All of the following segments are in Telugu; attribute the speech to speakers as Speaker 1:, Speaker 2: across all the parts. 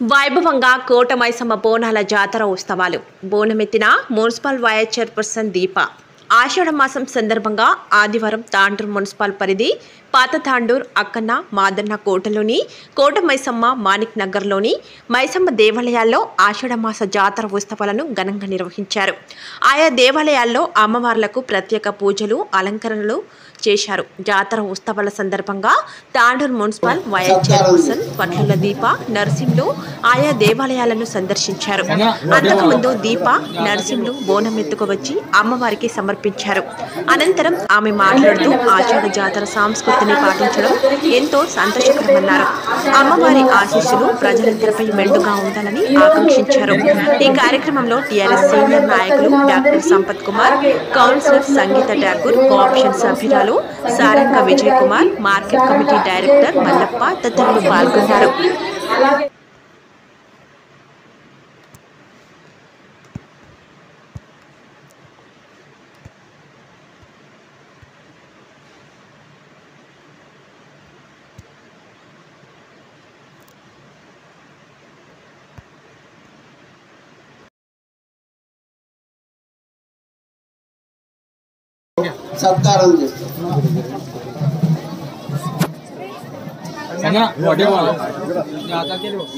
Speaker 1: వైభవంగా కోటమైసమ్మ బోనాల జాతర ఉత్సవాలు బోనమెత్తిన మున్సిపల్ వైస్ చైర్పర్సన్ దీప ఆషాఢ మాసం సందర్భంగా ఆదివారం తాండూరు మున్సిపల్ పరిధి పాత తాండూర్ అక్కన్న మాదన్న కోటలోని కోట మైసమ్మ మాణిక్ నగర్లోని మైసమ్మ దేవాలయాల్లో ఆషాఢ మాస జాతర ఉత్సవాలను ఘనంగా నిర్వహించారు ఆయా దేవాలయాల్లో అమ్మవార్లకు ప్రత్యేక పూజలు అలంకరణలు చేశారు జాతర ఉత్సవాల సందర్భంగా తాండూరు మున్సిపల్ వైఎస్ చైర్పర్సన్ పట్లుల దీప నర్సింహులు ఆయా దేవాలయాలను సందర్శించారు అంతకుముందు దీప నర్సింహులు బోనం ఎత్తుకువచ్చి అమ్మవారికి సమర్పించారు అనంతరం ఆమె మాట్లాడుతూ ఆషాఢ జాతర సంస్కృతిని పాటించడం ఎంతో సంతోషకరమన్నారు అమ్మవారి ఆశీస్సులు ప్రజలందరిపై మెండుగా ఉండాలని ఆకాంక్షించారు ఈ కార్యక్రమంలో టీఆర్ఎస్ సీనియర్ నాయకులు doctor Sampath Kumar councillor Sangeetha Thakur cooption సభ్యురాలు Saranga Vijay Kumar market committee director Mallappa తదితరులు పాల్గొన్నారు
Speaker 2: సత్కారం చేస్తాం
Speaker 3: संजना वाटे वाला आता के लो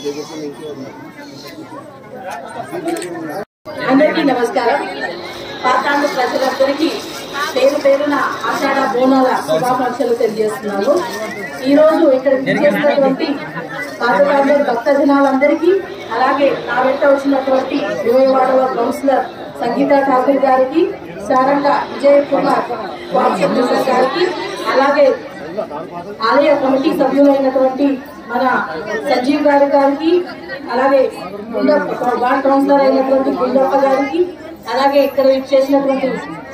Speaker 4: అందరికీ నమస్కారం పాతాండ ప్రజలందరికీ పేరు పేరున ఆషాఢ బోనాల శుభాకాంక్షలు తెలియజేస్తున్నాను ఈ రోజు ఇక్కడ చేసినటువంటి పాతకాండ భక్త జనాలందరికీ అలాగే నా వెంట వచ్చినటువంటి విజయవాడలో కౌన్సిలర్ సంగీత ఠాకూర్ గారికి సారంగ విజయ్ కుమార్ కోఆప్షన్ గారికి అలాగే ఆలయ కమిటీ సభ్యులైనటువంటి మన సంజీవ్ గారి గారికి అలాగే గుండప్ప వార్డ్ కౌన్సిలర్ అయినటువంటి గుండప్ప గారికి అలాగే ఇక్కడ చేసినటువంటి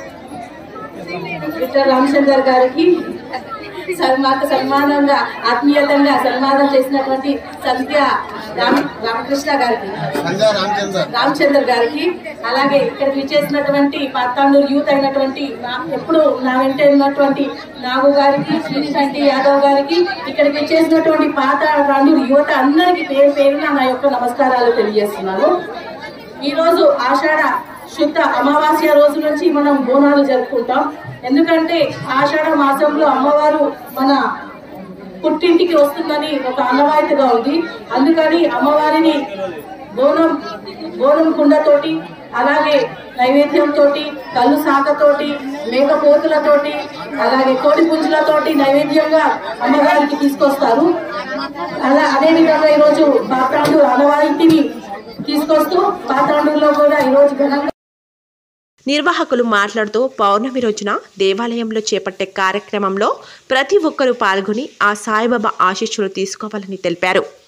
Speaker 4: విక్టర్ రామచందర్ గారికి సన్- మాకు సన్మానంగా ఆత్మీయతంగా సన్మానం చేసినటువంటి సంధ్య రామ రామకృష్ణ గారికి
Speaker 2: సంగా రామచంద్ర
Speaker 4: రామచంద్ర గారికి అలాగే ఇక్కడికి విచ్చేసినటువంటి పాతాండూరు యూత్ అయినటువంటి నా- ఎప్పుడు నా వెంట ఉన్నటువంటి నాగు గారికి శ్రీనిశంటి యాదవ్ గారికి ఇక్కడికి విచ్చేసినటువంటి పాతాండూరు యువత అందరికీ పేరు పేరున నా యొక్క నమస్కారాలు తెలియజేస్తున్నాను ఈ రోజు ఆషాఢ శుద్ధ అమావాస్య రోజు నుంచి మనం బోనాలు జరుపుకుంటాం ఎందుకంటే ఆషాఢ మాసంలో అమ్మవారు మన పుట్టింటికి వస్తుందని ఒక ఆనవాయితీగా ఉంది అందుకని అమ్మవారిని బోనం బోనం కుండతోటి అలాగే నైవేద్యంతోటి కళ్ళు శాఖతోటి మేకపోతులతోటి అలాగే కోడి పుంజులతోటి నైవేద్యంగా అమ్మవారికి తీసుకొస్తారు అలా అదే విధంగా ఈరోజు పాత్రాండు ఆనవాయితీని తీసుకొస్తూ పాత్రాండులో కూడా ఈరోజు ఘనంగా
Speaker 1: నిర్వాహకులు మాట్లాడుతూ పౌర్ణమి రోజున దేవాలయంలో చేపట్టే కార్యక్రమంలో ప్రతి ఒక్కరూ పాల్గొని ఆ సాయిబాబా ఆశీస్సులు తీసుకోవాలని తెలిపారు